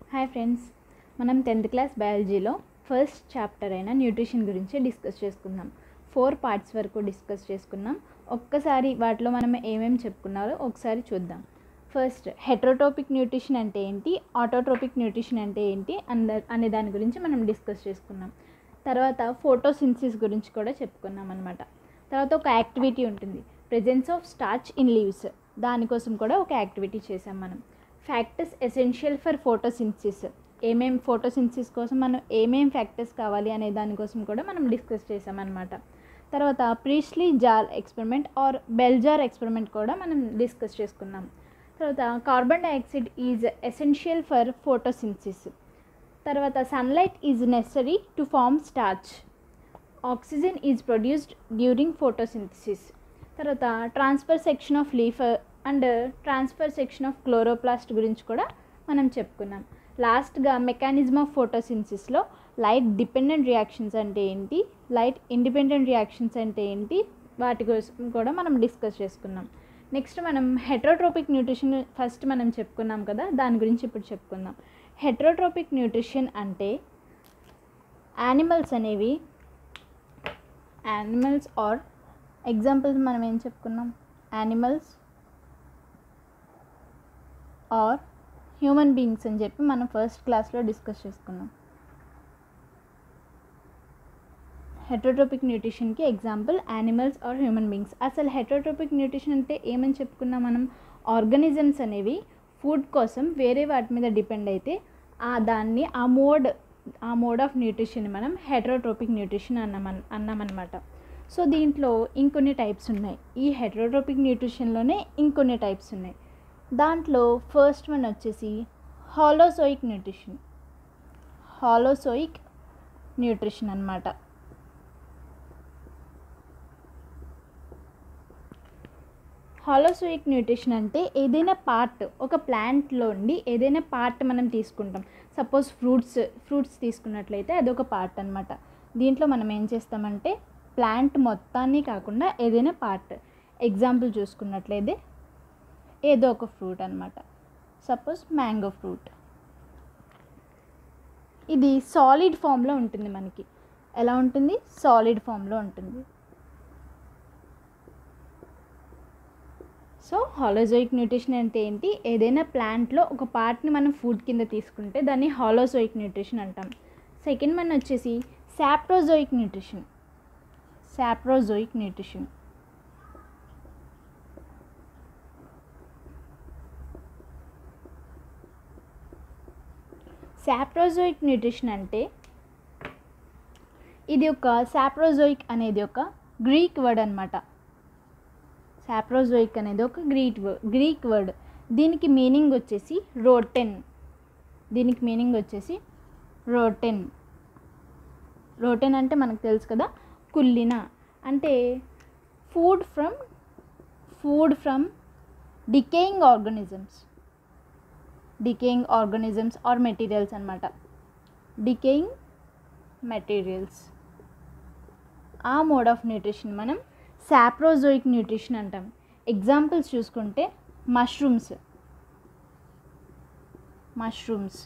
hi friends మనం tenth class బయాలజీలో first chapter అయిన న్యూట్రిషన్ గురించి డిస్కస్ చేసుకుందాం ఫోర్ పార్ట్స్ వరకు డిస్కస్ చేసుకున్నాం ఒక్కసారి వాటిలో మనం ఏమేమి చెప్పుకున్నారో ఒకసారి చూద్దాం ఫస్ట్ హెట్రోటోపిక్ న్యూట్రిషన్ అంటే ఏంటి ఆటోట్రోపిక్ న్యూట్రిషన్ అంటే ఏంటి అంద అనే దాని గురించి మనం డిస్కస్ చేసుకున్నాం తర్వాత ఫోటోసింథసిస్ గురించి కూడా చెప్పుకున్నాం అనమాట తర్వాత ఒక యాక్టివిటీ ఉంటుంది presence of starch in leaves దానికోసం కూడా ఒక యాక్టివిటీ చేసాం మనం ఫ్యాక్టర్స్ ఎసెన్షియల్ ఫర్ ఫోటోసింథసిస్ ఏమేం ఫోటోసింథసిస్ కోసం మనం ఏమేం ఫ్యాక్టర్స్ కావాలి అనే దానికోసం కూడా మనం డిస్కస్ చేసామన్నమాట తర్వాత Priestley jar experiment or bell jar experiment కూడా మనం డిస్కస్ చేసుకున్నాం తర్వాత carbon dioxide is essential for photosynthesis తర్వాత sunlight is necessary to form starch oxygen is produced during photosynthesis తర్వాత transverse section of leaf and transverse section of chloroplast గురించి కూడా మనం చెప్పుకున్నాం లాస్ట్గా మెకానిజం ఆఫ్ ఫోటోసింథసిస్లో లైట్ డిపెండెంట్ రియాక్షన్స్ అంటే ఏంటి లైట్ ఇండిపెండెంట్ రియాక్షన్స్ అంటే ఏంటి వాటి కోసం కూడా మనం డిస్కస్ చేసుకున్నాం నెక్స్ట్ మనం హెట్రోట్రోపిక్ న్యూట్రిషన్ ఫస్ట్ మనం చెప్పుకున్నాం కదా దాని గురించి ఇప్పుడు చెప్పుకుందాం హెట్రోట్రోపిక్ న్యూట్రిషన్ అంటే యానిమల్స్ అనేవి యానిమల్స్ ఆర్ ఎగ్జాంపుల్స్ మనం ఏం చెప్పుకున్నాం యానిమల్స్ ఆర్ హ్యూమన్ బీయింగ్స్ అని చెప్పి మనం ఫస్ట్ క్లాస్లో డిస్కస్ చేసుకున్నాం హెట్రోట్రోపిక్ న్యూట్రిషన్కి example animals are human beings అసలు హెట్రోట్రోపిక్ న్యూట్రిషన్ అంటే ఏమని చెప్పుకున్నాం మనం ఆర్గానిజమ్స్ అనేవి ఫుడ్ కోసం వేరే వాటి మీద డిపెండ్ అయితే ఆ దాన్ని ఆ మోడ్ ఆ మోడ్ ఆఫ్ న్యూట్రిషన్ మనం హెట్రోట్రోపిక్ న్యూట్రిషన్ అన్నామన్ అన్నామన్నమాట సో దీంట్లో ఇంకొన్ని టైప్స్ ఉన్నాయి ఈ హెట్రోట్రోపిక్ న్యూట్రిషన్లోనే ఇంకొన్ని టైప్స్ ఉన్నాయి దాంట్లో ఫస్ట్ వన్ వచ్చేసి హాలోసోయిక్ న్యూట్రిషన్ హాలోసోయిక్ న్యూట్రిషన్ అనమాట హాలోసోయిక్ న్యూట్రిషన్ అంటే ఏదైనా పార్ట్ ఒక ప్లాంట్లో ఉండి ఏదైనా పార్ట్ మనం తీసుకుంటాం సపోజ్ ఫ్రూట్స్ ఫ్రూట్స్ తీసుకున్నట్లయితే అదొక పార్ట్ అనమాట దీంట్లో మనం ఏం చేస్తామంటే ప్లాంట్ మొత్తాన్ని కాకుండా ఏదైనా పార్ట్ ఎగ్జాంపుల్ చూసుకున్నట్లయితే ఏదో ఒక ఫ్రూట్ అనమాట సపోజ్ మ్యాంగో ఫ్రూట్ ఇది సాలిడ్ ఫామ్లో ఉంటుంది మనకి ఎలా ఉంటుంది సాలిడ్ ఫామ్లో ఉంటుంది సో హాలోజోయిక్ న్యూట్రిషన్ అంటే ఏంటి ఏదైనా ప్లాంట్లో ఒక పార్ట్ని మనం ఫుడ్ కింద తీసుకుంటే దాన్ని హాలోజోయిక్ న్యూట్రిషన్ అంటాం సెకండ్ వన్ వచ్చేసి saprozoic nutrition saprozoic nutrition saprozoic nutrition అంటే ఇది ఒక సాప్రోజోయిక్ అనేది ఒక గ్రీక్ వర్డ్ అనమాట సాప్రోజోయిక్ అనేది ఒక గ్రీక్ వర్డ్ గ్రీక్ వర్డ్ దీనికి మీనింగ్ వచ్చేసి రోటెన్ దీనికి మీనింగ్ వచ్చేసి రోటెన్ రోటెన్ అంటే మనకు తెలుసు కదా కుల్లిన అంటే food from food from decaying organisms decaying organisms or materials అనమాట డికేయింగ్ మెటీరియల్స్ ఆ మోడ్ ఆఫ్ న్యూట్రిషన్ మనం సాప్రోజోయిక్ న్యూట్రిషన్ అంటాం ఎగ్జాంపుల్స్ చూసుకుంటే మష్రూమ్స్ మష్రూమ్స్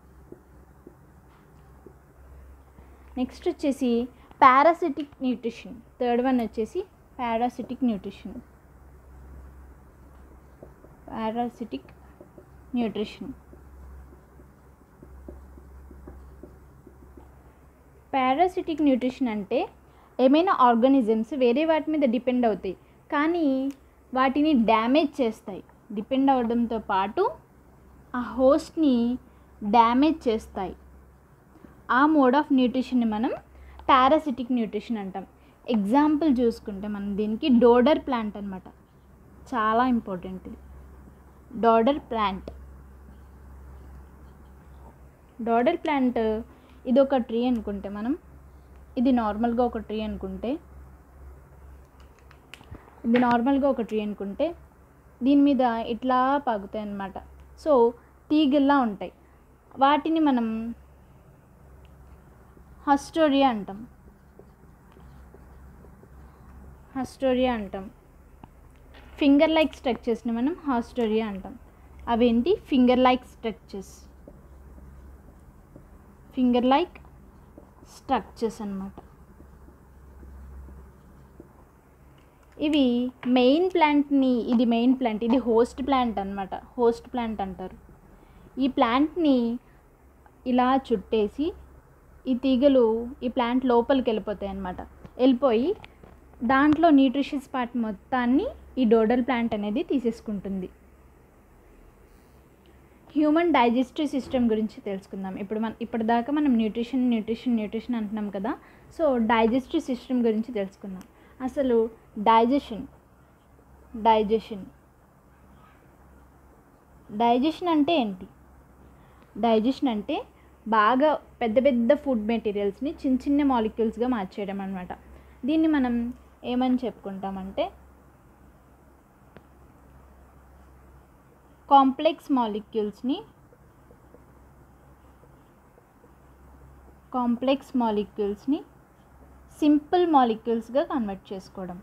నెక్స్ట్ వచ్చేసి పారాసిటిక్ న్యూట్రిషన్ థర్డ్ వన్ వచ్చేసి parasitic nutrition parasitic nutrition parasitic nutrition అంటే ఏమైనా organisms వేరే వాటి మీద డిపెండ్ అవుతాయి కానీ వాటిని డ్యామేజ్ చేస్తాయి డిపెండ్ అవడంతో పాటు ఆ హోస్ట్ని డ్యామేజ్ చేస్తాయి ఆ మోడ్ ఆఫ్ న్యూట్రిషన్ని మనం పారాసిటిక్ న్యూట్రిషన్ అంటాం ఎగ్జాంపుల్ చూసుకుంటే మనం దీనికి డోడర్ ప్లాంట్ అనమాట చాలా ఇంపార్టెంట్ ఇది డోడర్ ప్లాంట్ డోడర్ ప్లాంట్ ఇది ఒక ట్రీ అనుకుంటే మనం ఇది నార్మల్గా ఒక ట్రీ అనుకుంటే ఇది నార్మల్గా ఒక ట్రీ అనుకుంటే దీని మీద ఇట్లా పాగుతాయి అన్నమాట సో తీగల్లా ఉంటాయి వాటిని మనం హస్టోరియా అంటాం హస్టోరియా అంటాం ఫింగర్ లైక్ స్ట్రక్చర్స్ని మనం హాస్టోరియా అంటాం అవేంటి finger like structures finger like structures అన్నమాట ఇవి మెయిన్ ప్లాంట్ని ఇది మెయిన్ ప్లాంట్ ఇది హోస్ట్ ప్లాంట్ అన్నమాట హోస్ట్ ప్లాంట్ అంటారు ఈ ప్లాంట్ని ఇలా చుట్టేసి ఈ తీగలు ఈ ప్లాంట్ లోపలికి వెళ్ళిపోతాయి అన్నమాట వెళ్ళిపోయి దాంట్లో న్యూట్రిషియస్ పార్ట్ మొత్తాన్ని ఈ డోడల్ ప్లాంట్ అనేది తీసేసుకుంటుంది హ్యూమన్ డైజెస్టివ్ సిస్టమ్ గురించి తెలుసుకుందాం ఇప్పుడు మన ఇప్పటిదాకా మనం న్యూట్రిషన్ న్యూట్రిషన్ న్యూట్రిషన్ అంటున్నాం కదా సో డైజెస్టివ్ సిస్టమ్ గురించి తెలుసుకుందాం అసలు డైజెషన్ డైజెషన్ డైజెషన్ అంటే ఏంటి డైజెషన్ అంటే బాగా పెద్ద పెద్ద ఫుడ్ మెటీరియల్స్ని చిన్న చిన్న మాలిక్యూల్స్గా మార్చేయడం అనమాట దీన్ని మనం ఏమని చెప్పుకుంటామంటే కాంప్లెక్స్ మాలిక్యూల్స్ని కాంప్లెక్స్ మాలిక్యూల్స్ని సింపుల్ మాలిక్యూల్స్గా కన్వర్ట్ చేసుకోవడం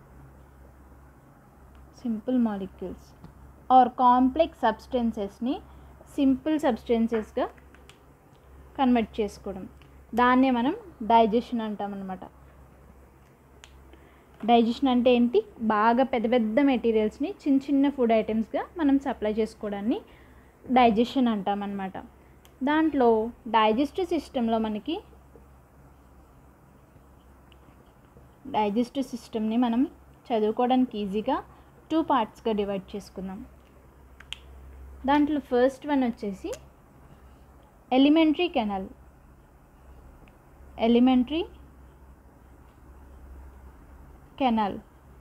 సింపుల్ మాలిక్యూల్స్ ఆర్ కాంప్లెక్స్ సబ్స్టెన్సెస్ని సింపుల్ సబ్స్టెన్సెస్గా కన్వర్ట్ చేసుకోవడం దాన్నే మనం డైజెషన్ అంటాం అనమాట డైజెషన్ అంటే ఏంటి బాగా పెద్ద పెద్ద మెటీరియల్స్ని చిన్న చిన్న ఫుడ్ ఐటమ్స్గా మనం సప్లై చేసుకోవడాన్ని డైజెషన్ అంటాం అనమాట దాంట్లో డైజెస్టివ్ సిస్టంలో మనకి డైజెస్టివ్ సిస్టమ్ని మనం చదువుకోవడానికి ఈజీగా టూ పార్ట్స్గా డివైడ్ చేసుకుందాం దాంట్లో ఫస్ట్ వన్ వచ్చేసి alimentary canal alimentary canal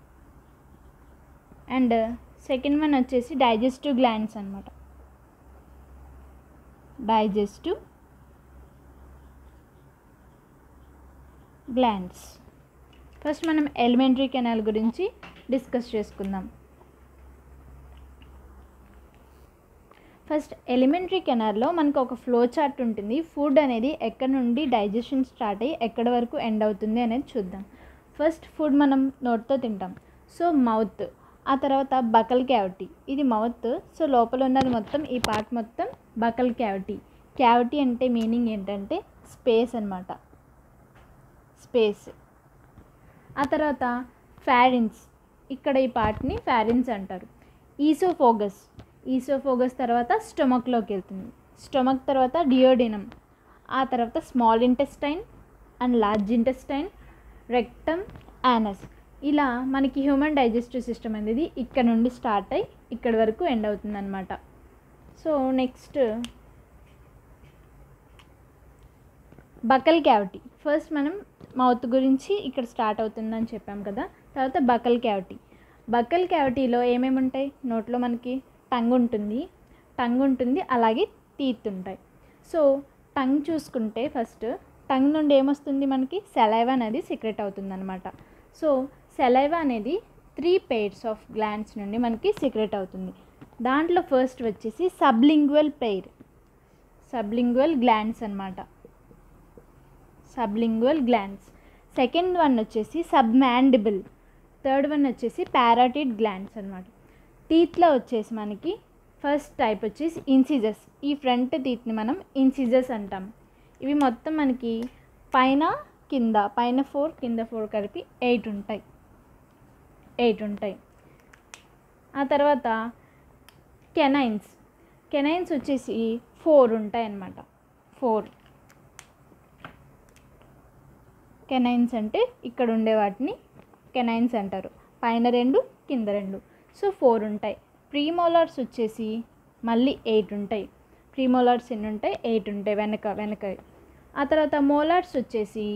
and second one వచ్చేసి డైజెస్టివ్ గ్లాండ్స్ అనమాట డైజెస్టివ్ గ్లాండ్స్ ఫస్ట్ మనం ఎలిమెంటరీ కెనాల్ గురించి డిస్కస్ చేసుకుందాం ఫస్ట్ ఎలిమెంటరీ కెనాల్లో మనకు ఒక ఫ్లో చార్ట్ ఉంటుంది ఫుడ్ అనేది ఎక్కడ నుండి డైజెషన్ స్టార్ట్ అయ్యి ఎక్కడి వరకు ఎండ్ అవుతుంది అనేది చూద్దాం ఫస్ట్ ఫుడ్ మనం నోట్తో తింటాం సో మౌత్ ఆ తర్వాత బకల్ క్యావిటీ ఇది మౌత్ సో లోపల ఉన్నది మొత్తం ఈ పార్ట్ మొత్తం బకల్ క్యావిటీ క్యావిటీ అంటే మీనింగ్ ఏంటంటే స్పేస్ అనమాట స్పేస్ ఆ తర్వాత ఫ్యారిన్స్ ఇక్కడ ఈ పార్ట్ని ఫ్యారిన్స్ అంటారు ఈసోఫోగస్ ఈసోఫోగస్ తర్వాత స్టొమక్లోకి వెళ్తుంది స్టొమక్ తర్వాత డియోడినం ఆ తర్వాత small intestine and large intestine rectum anus ఇలా మనకి హ్యూమన్ డైజెస్టివ్ సిస్టమ్ అనేది ఇక్కడ నుండి స్టార్ట్ అయ్యి ఇక్కడి వరకు ఎండ్ అవుతుంది అనమాట so next buccal cavity first మనం మౌత్ గురించి ఇక్కడ స్టార్ట్ అవుతుందని చెప్పాం కదా తర్వాత బకల్ క్యావిటీ బకల్ క్యావిటీలో ఏమేమి ఉంటాయి నోట్లో మనకి టంగ్ ఉంటుంది టంగ్ ఉంటుంది అలాగే టీత్ ఉంటాయి సో టంగ్ చూసుకుంటే ఫస్ట్ టంగ్ నుండి ఏమొస్తుంది మనకి సెలైవా అనేది సీక్రెట్ అవుతుంది అనమాట సో సెలైవా అనేది త్రీ పెయిర్స్ ఆఫ్ గ్లాండ్స్ నుండి మనకి సీక్రెట్ అవుతుంది దాంట్లో ఫస్ట్ వచ్చేసి సబ్లింగ్వల్ పెయిర్ సబ్లింగ్వల్ గ్లాండ్స్ అనమాట సబ్లింగ్వల్ గ్లాండ్స్ సెకండ్ వన్ వచ్చేసి సబ్మాండిబుల్ థర్డ్ వన్ వచ్చేసి పారాటిడ్ గ్లాండ్స్ అనమాట టీత్లో వచ్చేసి మనకి ఫస్ట్ టైప్ వచ్చేసి ఇన్సిజస్ ఈ ఫ్రంట్ టీత్ని మనం ఇన్సిజస్ అంటాం ఇవి మొత్తం మనకి పైన కింద పైన ఫోర్ కింద ఫోర్ కలిపి ఎయిట్ ఉంటాయి ఎయిట్ ఉంటాయి ఆ తర్వాత కెనైన్స్ కెనైన్స్ వచ్చేసి ఫోర్ ఉంటాయి అన్నమాట ఫోర్ కెనైన్స్ అంటే ఇక్కడ ఉండే వాటిని కెనైన్స్ అంటారు పైన రెండు కింద రెండు సో ఫోర్ ఉంటాయి ప్రీమోలార్స్ వచ్చేసి మళ్ళీ ఎయిట్ ఉంటాయి ప్రీమోలార్స్ ఎన్ని ఉంటాయి ఎయిట్ ఉంటాయి వెనక వెనక ఆ తర్వాత మోలార్స్ వచ్చేసి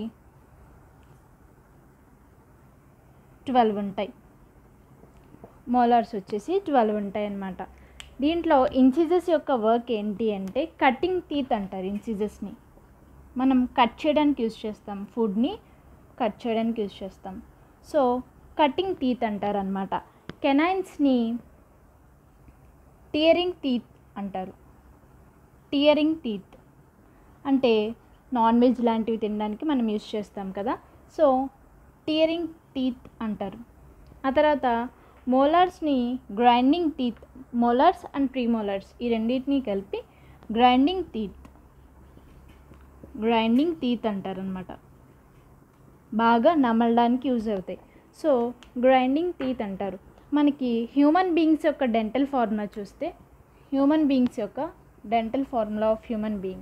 ట్వెల్వ్ ఉంటాయి మోలార్స్ వచ్చేసి ట్వెల్వ్ ఉంటాయి అన్నమాట దీంట్లో ఇన్సిజెస్ యొక్క వర్క్ ఏంటి అంటే కటింగ్ టీత్ అంటారు ఇన్సిజెస్ని మనం కట్ చేయడానికి యూజ్ చేస్తాం ఫుడ్ని కట్ చేయడానికి యూజ్ చేస్తాం సో కటింగ్ టీత్ అంటారు అనమాట కెనైన్స్ని టియరింగ్ టీత్ అంటారు టియరింగ్ టీత్ అంటే నాన్ వెజ్ లాంటివి తినడానికి మనం యూజ్ చేస్తాం కదా సో టియరింగ్ టీత్ అంటారు ఆ తర్వాత మోలార్స్ని grinding teeth molars and premolars ఈ రెండింటిని కలిపి గ్రైండింగ్ టీత్ గ్రైండింగ్ టీత్ అంటారనమాట బాగా నమలడానికి యూజ్ అవుతాయి సో గ్రైండింగ్ టీత్ అంటారు మనకి హ్యూమన్ బీయింగ్స్ యొక్క డెంటల్ ఫార్ములా చూస్తే హ్యూమన్ బీయింగ్స్ యొక్క dental formula of human being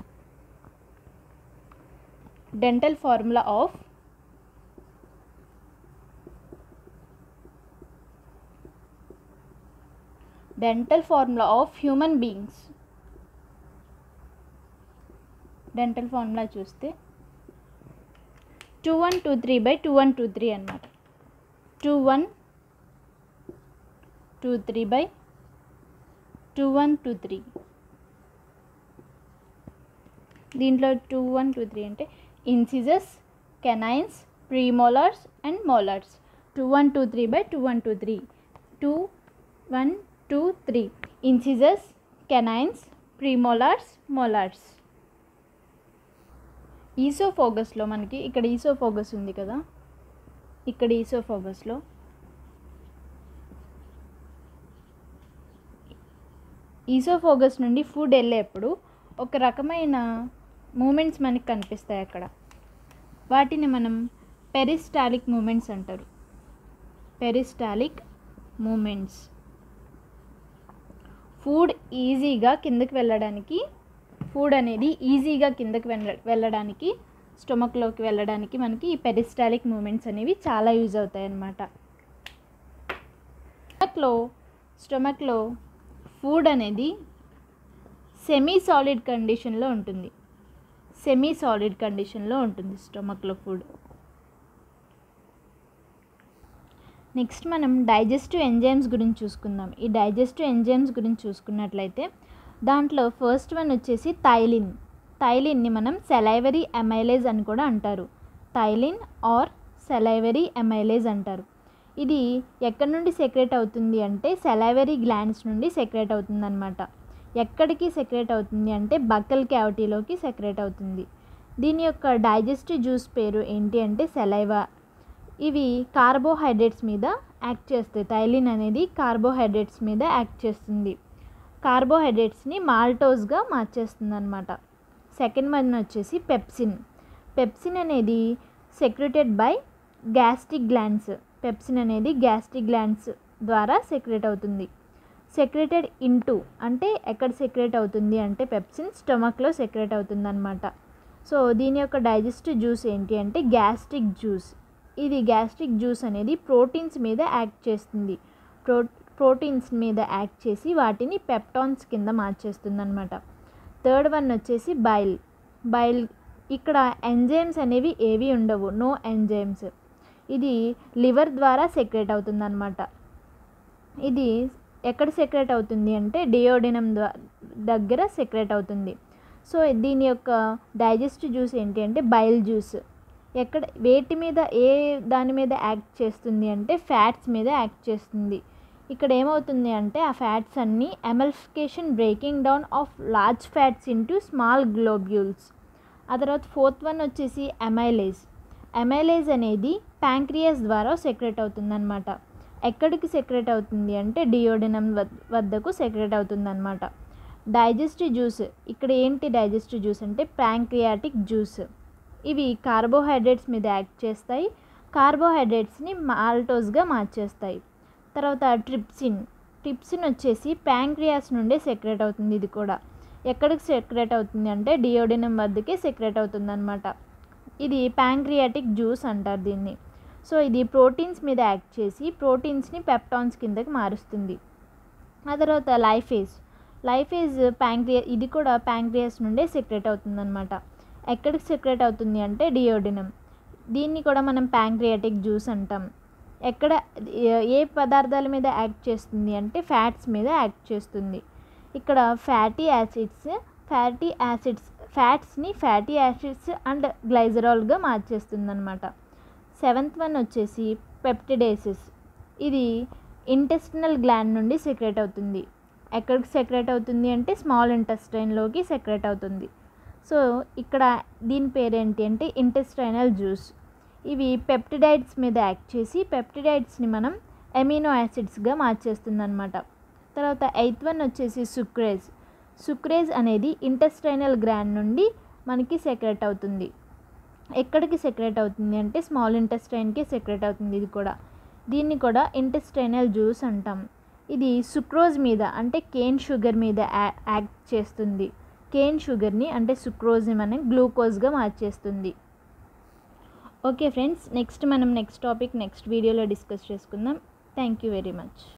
dental formula of dental formula of human beings dental formula చూస్తే two one two three by two one two three అనమాట two one two three by two one two three దీంట్లో two one two three అంటే incisors canines premolars and molars two one two three by two one two three two one two three incisors canines premolars molars ఈసోఫోగస్లో మనకి ఇక్కడ ఈసోఫోగస్ ఉంది కదా ఇక్కడ ఈసోఫోగస్లో ఈసోఫోగస్ నుండి food వెళ్ళేప్పుడు ఒక రకమైన మూమెంట్స్ మనకి కనిపిస్తాయి అక్కడ వాటిని మనం పెరిస్టాలిక్ మూమెంట్స్ అంటారు పెరిస్టాలిక్ మూమెంట్స్ ఫుడ్ ఈజీగా కిందకి వెళ్ళడానికి ఫుడ్ అనేది ఈజీగా కిందకి వెళ్ళ వెళ్ళడానికి స్టొమక్లోకి వెళ్ళడానికి మనకి ఈ పెరిస్టాలిక్ మూమెంట్స్ అనేవి చాలా యూజ్ అవుతాయి అన్నమాట స్టొమక్లో స్టొమక్లో ఫుడ్ అనేది సెమీ సాలిడ్ కండిషన్లో ఉంటుంది సెమీ సాలిడ్ కండిషన్లో ఉంటుంది స్టొమక్లో ఫుడ్ నెక్స్ట్ మనం డైజెస్టివ్ ఎంజైమ్స్ గురించి చూసుకుందాం ఈ డైజెస్టివ్ ఎంజైమ్స్ గురించి చూసుకున్నట్లయితే దాంట్లో ఫస్ట్ వన్ వచ్చేసి థైలిన్ థైలిన్ని మనం సెలైవరీ ఎమైలేజ్ అని కూడా అంటారు థైలిన్ ఆర్ సెలైవరీ ఎమైలేజ్ అంటారు ఇది ఎక్కడి నుండి సెక్రేట్ అవుతుంది అంటే సెలైవరీ గ్లాండ్స్ నుండి సెక్రేట్ అవుతుంది అనమాట ఎక్కడికి సెక్రేట్ అవుతుంది అంటే బక్కల్ క్యావిటీలోకి సెక్రేట్ అవుతుంది దీని యొక్క డైజెస్టివ్ జ్యూస్ పేరు ఏంటి అంటే సెలైవా ఇవి కార్బోహైడ్రేట్స్ మీద యాక్ట్ చేస్తాయి థైలిన్ అనేది కార్బోహైడ్రేట్స్ మీద యాక్ట్ చేస్తుంది కార్బోహైడ్రేట్స్ని మాల్టోస్గా మార్చేస్తుంది అనమాట సెకండ్ వన్ వచ్చేసి పెప్సిన్ పెప్సిన్ అనేది secreted by gastric glands pepsin అనేది గ్యాస్ట్రిక్ గ్లాండ్స్ ద్వారా సెక్రెట్ అవుతుంది సెక్రెటెడ్ ఇంటూ అంటే ఎక్కడ సెక్రెట్ అవుతుంది అంటే పెప్సిన్ స్టొమక్లో సెక్రెట్ అవుతుంది అనమాట సో దీని యొక్క డైజెస్టివ్ జ్యూస్ ఏంటి అంటే గ్యాస్ట్రిక్ జ్యూస్ ఇది గ్యాస్ట్రిక్ జ్యూస్ అనేది ప్రోటీన్స్ మీద యాక్ట్ చేస్తుంది ప్రో ప్రోటీన్స్ మీద యాక్ట్ చేసి వాటిని పెప్టాన్స్ కింద మార్చేస్తుంది అనమాట థర్డ్ వన్ వచ్చేసి బైల్ బైల్ ఇక్కడ ఎంజైమ్స్ అనేవి ఏవి ఉండవు నో ఎంజైమ్స్ ఇది లివర్ ద్వారా సెక్రేట్ అవుతుంది అనమాట ఇది ఎక్కడ సెక్రేట్ అవుతుంది అంటే డియోడినం దగ్గర సెక్రేట్ అవుతుంది సో దీని యొక్క డైజెస్టివ్ జ్యూస్ ఏంటి అంటే బైల్ జ్యూస్ ఎక్కడ వేటి మీద ఏ దాని మీద యాక్ట్ చేస్తుంది అంటే ఫ్యాట్స్ మీద యాక్ట్ చేస్తుంది ఇక్కడ ఏమవుతుంది అంటే ఆ ఫ్యాట్స్ అన్నీ emulsification breaking down of large fats into small globules ఆ తర్వాత ఫోర్త్ వన్ వచ్చేసి ఎమైలేజ్ ఎమైలేజ్ అనేది ప్యాంక్రియాస్ ద్వారా సెక్రెట్ అవుతుందన్నమాట ఎక్కడికి సెక్రెట్ అవుతుంది అంటే డియోడినం వద్దకు సెక్రెట్ అవుతుందన్నమాట డైజెస్టివ్ జ్యూస్ ఇక్కడ ఏంటి డైజెస్టివ్ జ్యూస్ అంటే ప్యాంక్రియాటిక్ జ్యూస్ ఇవి కార్బోహైడ్రేట్స్ మీద యాక్ట్ చేస్తాయి కార్బోహైడ్రేట్స్ని మాల్టోస్గా మార్చేస్తాయి తర్వాత ట్రిప్సిన్ ట్రిప్సిన్ వచ్చేసి ప్యాంక్రియాస్ నుండే సెక్రెట్ అవుతుంది ఇది కూడా ఎక్కడికి సెక్రెట్ అవుతుంది అంటే డియోడినం వద్దకే సెక్రెట్ అవుతుంది అనమాట ఇది ప్యాంక్రియాటిక్ జ్యూస్ అంటారు దీన్ని సో ఇది ప్రోటీన్స్ మీద యాక్ట్ చేసి ప్రోటీన్స్ని పెప్టాన్స్ కిందకి మారుస్తుంది ఆ తర్వాత లైఫేజ్ లైఫేజ్ ప్యాంక్రియా ఇది కూడా ప్యాంక్రియాస్ నుండే సెక్రెట్ అవుతుంది అనమాట ఎక్కడికి సెక్రెట్ అవుతుంది అంటే డియోడినం దీన్ని కూడా మనం ప్యాంక్రియాటిక్ జ్యూస్ అంటాం ఎక్కడ ఏ పదార్థాల మీద యాక్ట్ చేస్తుంది అంటే ఫ్యాట్స్ మీద యాక్ట్ చేస్తుంది ఇక్కడ ఫ్యాటీ యాసిడ్స్ ఫ్యాటీ యాసిడ్స్ ఫ్యాట్స్ని ఫ్యాటీ యాసిడ్స్ అండ్ గ్లైజరాల్గా మార్చేస్తుంది అనమాట సెవెంత్ వన్ వచ్చేసి పెప్టిడేసిస్ ఇది ఇంటెస్టినల్ గ్లాండ్ నుండి సెక్రెట్ అవుతుంది ఎక్కడికి సెక్రెట్ అవుతుంది అంటే స్మాల్ ఇంటెస్టైన్లోకి సెక్రెట్ అవుతుంది సో ఇక్కడ దీని పేరేంటి అంటే ఇంటెస్టైనల్ జ్యూస్ ఇవి పెప్టిడైడ్స్ మీద యాక్ట్ చేసి పెప్టిడైడ్స్ని మనం ఎమినో యాసిడ్స్గా మార్చేస్తుంది అనమాట తర్వాత ఎయిత్ వన్ వచ్చేసి సుక్రేజ్ సుక్రేజ్ అనేది ఇంటెస్టైనల్ గ్రాండ్ నుండి మనకి సెక్రెట్ అవుతుంది ఎక్కడికి సెక్రెట్ అవుతుంది అంటే స్మాల్ ఇంటెస్టైన్కి సెక్రెట్ అవుతుంది ఇది కూడా దీన్ని కూడా ఇంటెస్టైనల్ జ్యూస్ అంటాం ఇది సుక్రోజ్ మీద అంటే కేన్ షుగర్ మీద యా- యాక్ట్ చేస్తుంది కేన్ షుగర్ని అంటే సుక్రోజ్ని మనం గ్లూకోజ్గా మార్చేస్తుంది ఓకే ఫ్రెండ్స్ నెక్స్ట్ మనం నెక్స్ట్ టాపిక్ నెక్స్ట్ వీడియోలో డిస్కస్ చేసుకుందాం థ్యాంక్ యూ వెరీ మచ్